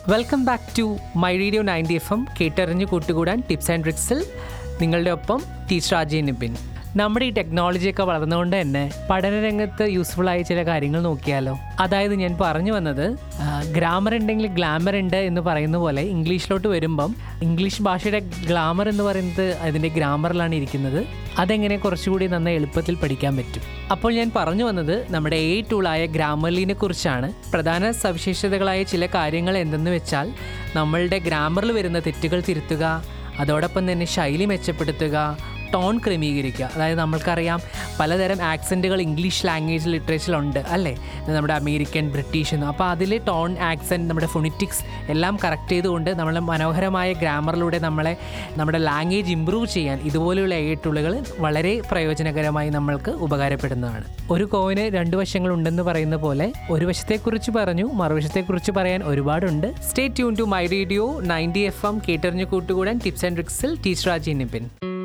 welcome back to my radio ninety F M കേട്ടറിഞ്ഞ് കൂട്ടുകൂടാൻ tips and ട്രിക്സിൽ നിങ്ങളുടെ ഒപ്പം ടീച്ചർ അജയ് നിപിൻ നമ്മുടെ ഈ ടെക്നോളജിയൊക്കെ വളർന്നുകൊണ്ട് തന്നെ പഠനരംഗത്ത് യൂസ്ഫുൾ ആയ ചില കാര്യങ്ങൾ നോക്കിയാലോ അതായത് ഞാൻ പറഞ്ഞു വന്നത് ഗ്രാമർ ഉണ്ടെങ്കിൽ ഗ്ലാമർ ഉണ്ട് എന്ന് പറയുന്ന പോലെ ഇംഗ്ലീഷിലോട്ട് വരുമ്പം ഇംഗ്ലീഷ് ഭാഷയുടെ ഗ്ലാമർ എന്ന് പറയുന്നത് അതിൻ്റെ ഗ്രാമറിലാണ് ഇരിക്കുന്നത് അതെങ്ങനെ കുറച്ചുകൂടി നന്നായി എളുപ്പത്തിൽ പഠിക്കാൻ പറ്റും അപ്പോൾ ഞാൻ പറഞ്ഞു വന്നത് നമ്മുടെ എ ടൂളായ ഗ്രാമർലിനെ കുറിച്ചാണ് പ്രധാന സവിശേഷതകളായ ചില കാര്യങ്ങൾ എന്തെന്ന് വെച്ചാൽ നമ്മളുടെ ഗ്രാമറിൽ വരുന്ന തെറ്റുകൾ തിരുത്തുക അതോടൊപ്പം തന്നെ ശൈലി മെച്ചപ്പെടുത്തുക ടോൺ ക്രമീകരിക്കുക അതായത് നമ്മൾക്കറിയാം പലതരം ആക്സൻറ്റുകൾ ഇംഗ്ലീഷ് ലാംഗ്വേജ് ലിറ്ററേച്ചറിലുണ്ട് അല്ലേ ഇത് നമ്മുടെ അമേരിക്കൻ ബ്രിട്ടീഷ് എന്ന് അപ്പോൾ അതിൽ ടോൺ ആക്സെൻറ്റ് നമ്മുടെ ഫൊണിറ്റിക്സ് എല്ലാം കറക്റ്റ് ചെയ്തുകൊണ്ട് നമ്മളെ മനോഹരമായ ഗ്രാമറിലൂടെ നമ്മളെ നമ്മുടെ ലാംഗ്വേജ് ഇമ്പ്രൂവ് ചെയ്യാൻ ഇതുപോലെയുള്ള ഏട്ടുള്ളുകൾ വളരെ പ്രയോജനകരമായി നമ്മൾക്ക് ഉപകാരപ്പെടുന്നതാണ് ഒരു കോവിന് രണ്ട് വശങ്ങളുണ്ടെന്ന് പറയുന്ന പോലെ ഒരു വശത്തെക്കുറിച്ച് പറഞ്ഞു മറുവശത്തെക്കുറിച്ച് പറയാൻ ഒരുപാടുണ്ട് stay tune to my radio ninety F M കേട്ടറിഞ്ഞു കൂട്ടുകൂടാൻ ടിപ്സ് ആൻഡ് ട്രിക്സിൽ ടീച്ചർ രാജി നിപിൻ